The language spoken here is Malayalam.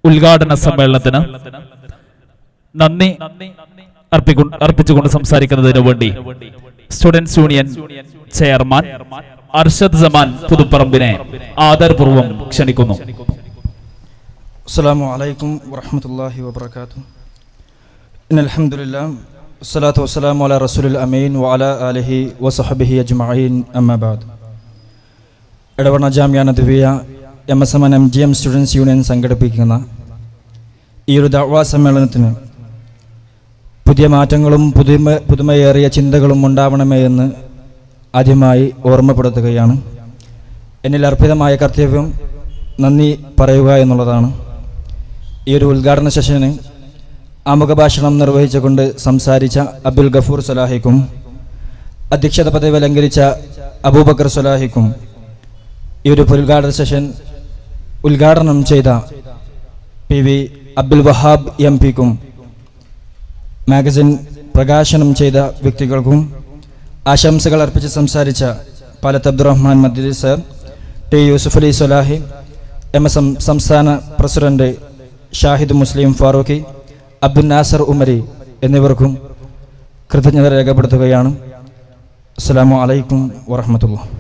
ഉദ്ഘാടന സമ്മേളനത്തിന് നന്ദി അർപ്പിക്കു- അർപ്പിച്ചുകൊണ്ട് സംസാരിക്കുന്നതിന് വേണ്ടി students union chairman Arshad Saman പുതുപ്പറമ്പിനെ ആദരപൂർവ്വം ക്ഷണിക്കുന്നു السلام عليكم ورحمة الله وبركاته إن الحمد لله والصلاة والسلام على رسول الأمين وعلى آله وصحبه أجمعين أما بعد Edavanna Jamia Nadwiyya M S M N M G M students union സംഘടിപ്പിക്കുന്ന ഈ ഒരു ദഅ്വാ സമ്മേളനത്തിന് പുതിയ മാറ്റങ്ങളും പുതുമ പുതുമയേറിയ ചിന്തകളും ഉണ്ടാവണമേ എന്ന് ആദ്യമായി ഓർമ്മപ്പെടുത്തുകയാണ് എന്നിൽ അർപ്പിതമായ കർത്തവ്യം നന്ദി പറയുക എന്നുള്ളതാണ് ഈ ഒരു ഉദ്ഘാടന സെഷന് ആമുഖ ഭാഷണം നിർവഹിച്ചുകൊണ്ട് സംസാരിച്ച അബ്ദുൽ ഗഫൂർ സലാഹിക്കും അധ്യക്ഷത പദവി അലങ്കരിച്ച അബൂബക്കർ സലാഹിക്കും ഈ ഒരു ഉദ്ഘാടന സെഷൻ ഉദ്ഘാടനം ചെയ്ത P V Abdul Wahab M പിക്കും മാഗസിൻ പ്രകാശനം ചെയ്ത വ്യക്തികൾക്കും ആശംസകൾ അർപ്പിച്ച് സംസാരിച്ച Palath Abdurahman Maddi sir T Yusuf Ali Salahi M S M സംസ്ഥാന പ്രസിഡന്റ് ഷാഹിദ് മുസ്ലിം ഫാറൂഖി അബ്ദുൽ നാസർ ഉമരി എന്നിവർക്കും കൃതജ്ഞത രേഖപ്പെടുത്തുകയാണ് അസ്സാം വലൈക്കും വാഹമത്തുള്ള